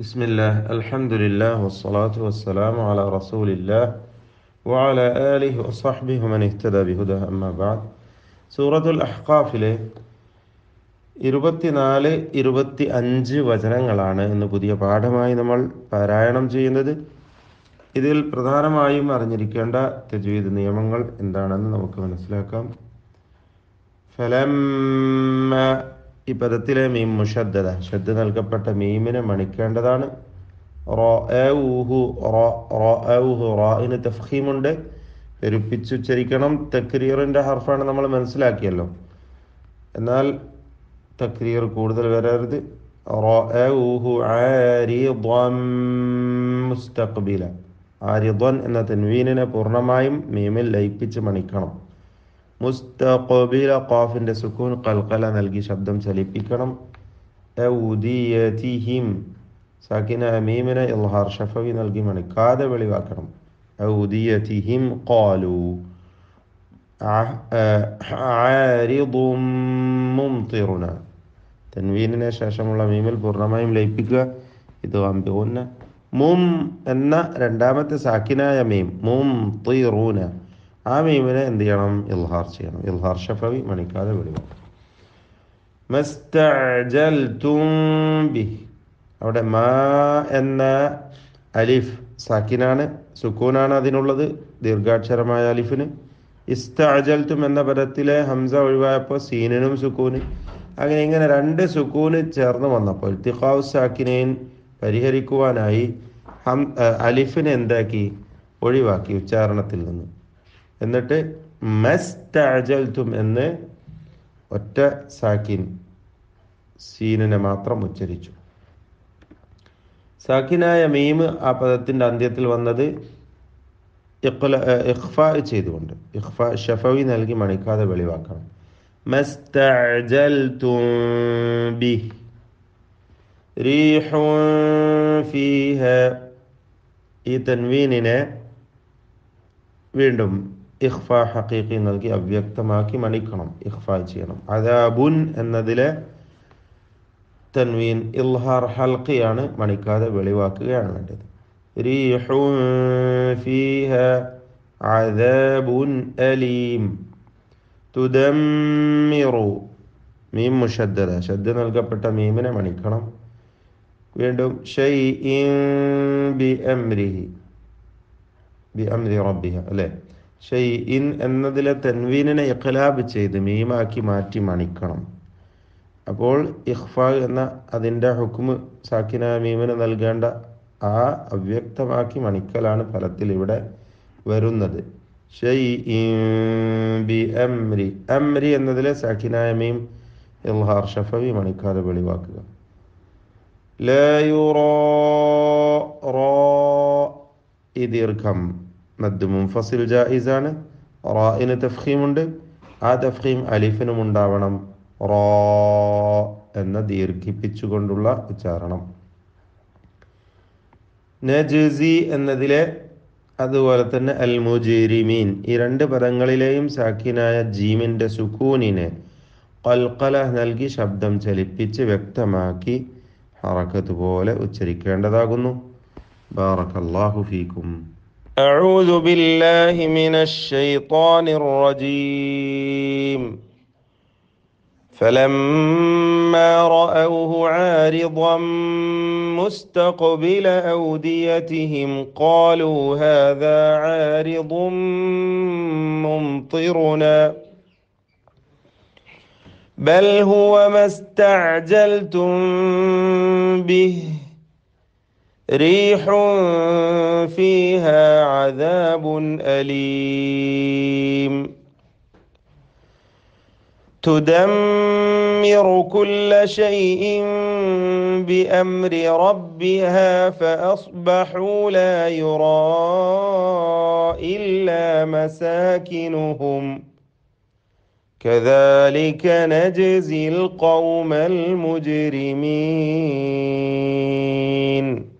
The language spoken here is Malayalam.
بسم الله الحمد لله والصلاة والسلام على رسول الله وعلى آله وصحبه ومن اهتدى بهداه أما بعد സൂറത്തുൽ അഹ്ഖാഫിലെ ഇരുപത്തിനാല് ഇരുപത്തി അഞ്ച് വചനങ്ങളാണ് ഇന്ന് പുതിയ പാഠമായി നമ്മൾ പാരായണം ചെയ്യുന്നത് ഇതിൽ പ്രധാനമായും അറിഞ്ഞിരിക്കേണ്ട തജ്വീദ് നിയമങ്ങൾ എന്താണെന്ന് നമുക്ക് മനസ്സിലാക്കാം ഫലമ്മ ഈ പദത്തിലെ മീം മുഷദ്ദത ശ്രദ്ധ നൽകപ്പെട്ട മീമിനെ മണിക്കേണ്ടതാണ് റായിന് തഫ്ഹീമുണ്ട് പെരുപ്പിച്ചുച്ചരിക്കണം തക്രീറിന്റെ ഹർഫാണ് നമ്മൾ മനസ്സിലാക്കിയല്ലോ എന്നാൽ തക്രീർ കൂടുതൽ വരരുത് മുസ്തഖ്ബില ആരിദ്വൻ എന്ന തെൻവീനിനെ പൂർണ്ണമായും മീമിൽ ലയിപ്പിച്ച് മണിക്കണം മുസ്തഖബില ഖാഫിന്റെ സുക്കൂൻ കൽക്കല നൽകി ശബ്ദം ചലിപ്പിക്കണം ഔദിയതിഹിം സാക്കിന മീമിനെ ഇൽഹാർ ഷഫവി നൽകി മണിക്കാതെ വെളിവാക്കണം ഔദിയതിഹിം ഖാലു ആരിദും മുംതിറുന തൻവീനിന് ശേഷമുള്ള മീമിൽ പൂർണ്ണമായും ലയിപ്പിക്കുക ഇത് അമ്പിഊന്ന മും എന്ന രണ്ടാമത്തെ സാക്കിനായ മീം മും തീറൂന ആ മീമിനെ എന്ത് ചെയ്യണം ഇൽഹാർ ചെയ്യണം ഇൽഹാർ ഷഫവി മണിക്കാതെ വെളിവാക്കണം അവിടെ മാ എന്ന അലിഫ് സാക്കിനാണ് സുക്കൂനാണ് അതിനുള്ളത് ദീർഘാക്ഷരമായ അലിഫിന് ഇസ്തഅജൽത്തും എന്ന പദത്തിലെ ഹംസ ഒഴിവായപ്പോൾ സീനിനും സുക്കൂന് അങ്ങനെ ഇങ്ങനെ രണ്ട് സുക്കൂന് ചേർന്ന് വന്നപ്പോൾ ഇത്തിഖാവ് സാക്കിനെയും പരിഹരിക്കുവാനായി ഹം അലിഫിനെ എന്താക്കി ഒഴിവാക്കി ഉച്ചാരണത്തിൽ നിന്ന് എന്നിട്ട് മസ്തഅജൽത്തും എന്ന് ഒറ്റ സാക്കിൻ സീനിനെ മാത്രം ഉച്ചരിച്ചു സാക്കിനായ മീമ് ആ പദത്തിന്റെ അന്ത്യത്തിൽ വന്നത് ഇഖ്ഫ ചെയ്തുകൊണ്ട് ഇഖ്ഫ ഷഫവി നൽകി മണിക്കാതെ വെളിവാക്കണം മസ്തഅജൽതും ബി റീഹുൻ ഫീഹ ഈ തൻവീനിനെ വീണ്ടും ഇഖ്ഫ ഹഖീഖി നൽകി അവ്യക്തമാക്കി മണിക്കണം ഇഖ്ഫ ചെയ്യണം അദാബുൻ എന്നതിലെ തൻവീൻ ഇൽഹാർ ഹൽക്കിയാണ് മണിക്കാതെ വെളിവാക്കുകയാണ് വേണ്ടത് റീഹുൻ ഫീഹ അദാബുൻ അലീം തുദമ്മിറു മീം മുഷദ്ദദ ശ്രദ്ധ നൽകപ്പെട്ട മീമിനെ മണിക്കണം വീണ്ടും ഷൈഇൻ ബി അംരിഹി ബി അംരി റബ്ബിഹ അല്ലേ ഷൈഇൻ എന്നതിലെ തൻവീനിനെ ഇഖ്ലാബ് ചെയ്ത് മീമാക്കി മാറ്റി മണിക്കണം അപ്പോൾ ഇഖ്ഫ എന്ന അതിൻ്റെ ഹുക്മ് സാക്കിന മീമിന് നൽകേണ്ട ആ അവ്യക്തമാക്കി മണിക്കലാണ് ഫലത്തിൽ ഇവിടെ വരുന്നത് ബി അംരി അംരി എന്നതിലെ സാക്കിനായ മീം ഇൽഹാർ ഷഫവി മണിക്കാതെ വെളിവാക്കുക ഈ ദീർഘം മദ് മുൻഫസിൽ ജായിസാണ് റായിന് തഫ്ഹീമുണ്ട് ആ തഫ്ഹീം അലിഫിനും ഉണ്ടാവണം റോ എന്ന ദീർഘിപ്പിച്ചുകൊണ്ടുള്ള ഉച്ചാരണം നജസി എന്നതിലെ അതുപോലെ തന്നെ അൽ മുജിരിമീൻ ഈ രണ്ട് പദങ്ങളിലെയും സാക്കിനായ ജീമിന്റെ സുക്കൂനിനെ കൽക്കല നൽകി ശബ്ദം ചലിപ്പിച്ച് വ്യക്തമാക്കി ഹറക്കത്ത് പോലെ ഉച്ചരിക്കേണ്ടതാകുന്നു ബാറക്കല്ലാഹു ഫീക്കും أعوذ بالله من الشيطان الرجيم فلما رأوه عارضا مستقبل أوديتهم قالوا هذا عارض ممطرنا بل هو ما استعجلتم به ريح فيها عذاب أليم تدمر كل شيء بأمر ربها فأصبحوا لا يرى إلا مساكنهم كذلك نجزي القوم المجرمين